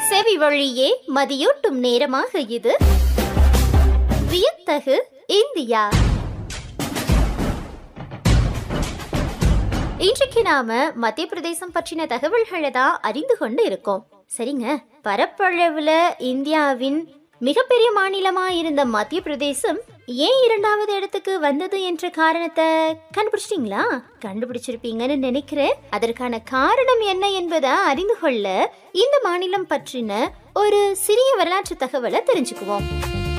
செவி வழியே மதியூட்டும் நேரமாக இது வியத்தகு இந்தியா இன்றைக்கு நாம மத்திய பிரதேசம் பற்றின தகவல்களை தான் அறிந்து கொண்டு இருக்கோம் சரிங்க பரப்பளவுல இந்தியாவின் மிகப்பெரிய மாநிலமா இருந்த மத்திய பிரதேசம் ஏன் இரண்டாவது இடத்துக்கு வந்தது என்ற காரணத்தை கண்டுபிடிச்சிட்டீங்களா கண்டுபிடிச்சிருப்பீங்கன்னு நினைக்கிறேன் அதற்கான காரணம் என்ன என்பதை அறிந்து கொள்ள இந்த மாநிலம் பற்றின ஒரு சிறிய வரலாற்று தகவலை தெரிஞ்சுக்குவோம்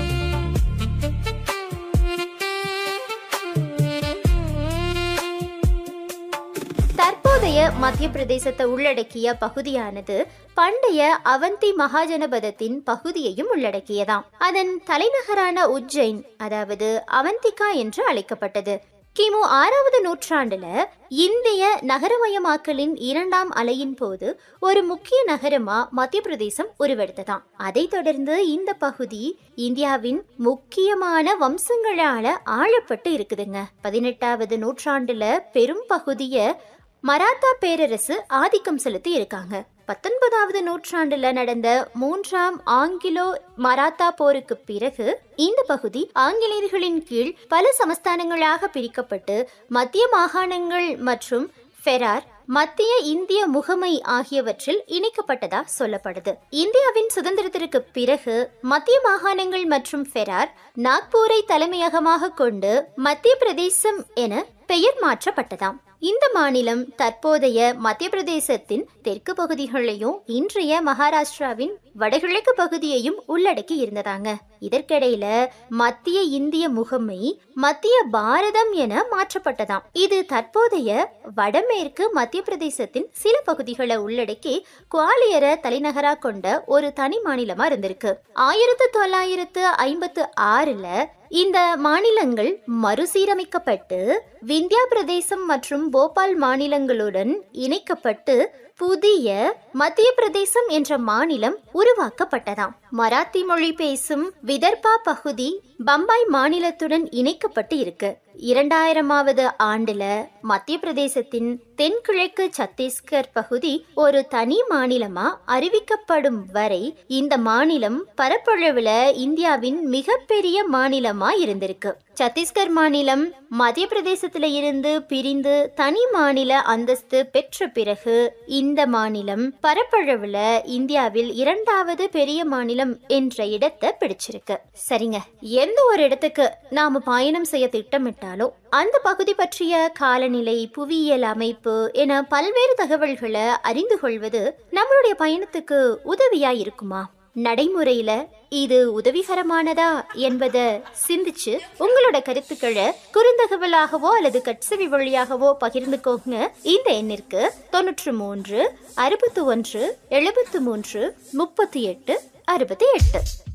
தற்போதைய மத்திய பிரதேசத்தை உள்ளடக்கிய பகுதியானது பண்டைய அவந்தி மகாஜனபதத்தின் பகுதியையும் உள்ளடக்கியதாம் அதன் தலைநகரான உஜ்ஜைன் அதாவது அவந்திகா என்று அழைக்கப்பட்டது கிமு ஆறாவது நூற்றாண்டுல இந்திய நகரமயமாக்கலின் இரண்டாம் அலையின் போது ஒரு முக்கிய நகரமா மத்திய பிரதேசம் உருவெடுத்ததாம் அதைத் தொடர்ந்து இந்த பகுதி இந்தியாவின் முக்கியமான வம்சங்களால ஆளப்பட்டு இருக்குதுங்க பதினெட்டாவது நூற்றாண்டுல பெரும் பகுதிய மராத்தா பேரரசு ஆதிக்கம் செலுத்தி இருக்காங்க பத்தொன்பதாவது நூற்றாண்டுல நடந்த மூன்றாம் ஆங்கிலோ மராத்தா போருக்கு பிறகு இந்த பகுதி ஆங்கிலேயர்களின் கீழ் பல சமஸ்தானங்களாக பிரிக்கப்பட்டு மத்திய மாகாணங்கள் மற்றும் ஃபெரார் மத்திய இந்திய முகமை ஆகியவற்றில் இணைக்கப்பட்டதா சொல்லப்படுது இந்தியாவின் சுதந்திரத்திற்கு பிறகு மத்திய மாகாணங்கள் மற்றும் ஃபெரார் நாக்பூரை தலைமையகமாக கொண்டு மத்திய பிரதேசம் என பெயர் மாற்றப்பட்டதாம் இந்த மாநிலம் தற்போதைய மத்திய பிரதேசத்தின் தெற்கு பகுதிகளையும் இன்றைய மகாராஷ்டிராவின் வடகிழக்கு பகுதியையும் உள்ளடக்கி இருந்ததாங்க இதற்கிடையில மத்திய இந்திய முகமை மத்திய பாரதம் என மாற்றப்பட்டதாம் இது தற்போதைய வடமேற்கு மத்திய பிரதேசத்தின் சில பகுதிகளை உள்ளடக்கி குவாலியரை தலைநகரா கொண்ட ஒரு தனி மாநிலமா இருந்திருக்கு ஆயிரத்து தொள்ளாயிரத்து ஐம்பத்து ஆறுல இந்த மாநிலங்கள் மறுசீரமைக்கப்பட்டு விந்தியா பிரதேசம் மற்றும் போபால் மாநிலங்களுடன் இணைக்கப்பட்டு புதிய மத்திய பிரதேசம் என்ற மாநிலம் உருவாக்கப்பட்டதாம் மராத்தி மொழி பேசும் விதர்பா பகுதி பம்பாய் மாநிலத்துடன் இணைக்கப்பட்டு இருக்கு இரண்டாயிரமாவது ஆண்டுல மத்திய பிரதேசத்தின் தென்கிழக்கு சத்தீஸ்கர் பகுதி ஒரு தனி மாநிலமா அறிவிக்கப்படும் வரை இந்த மாநிலம் பரப்பளவுல இந்தியாவின் மிகப்பெரிய மாநிலமா இருந்திருக்கு சத்தீஸ்கர் மாநிலம் மத்திய பிரதேசத்துல இருந்து பிரிந்து தனி மாநில அந்தஸ்து பெற்ற பிறகு இந்த மாநிலம் பரப்பளவுல இந்தியாவில் இரண்டாவது பெரிய மாநிலம் என்ற இடத்தை பிடிச்சிருக்கு சரிங்க எந்த ஒரு இடத்துக்கு நாம பயணம் செய்ய திட்டமிட்டாலும் அந்த பகுதி பற்றிய காலநிலை புவியியல் அமைப்பு என பல்வேறு தகவல்களை அறிந்து கொள்வது நம்மளுடைய பயணத்துக்கு உதவியா இருக்குமா நடைமுறையில இது உதவிகரமானதா என்பதை சிந்திச்சு உங்களோட கருத்துக்களை குறுந்தகவலாகவோ அல்லது கட்சவி வழியாகவோ பகிர்ந்துக்கோங்க இந்த எண்ணிற்கு தொன்னூற்று மூன்று அறுபத்தி ஒன்று எழுபத்து மூன்று முப்பத்தி எட்டு அறுபத்தி எட்டு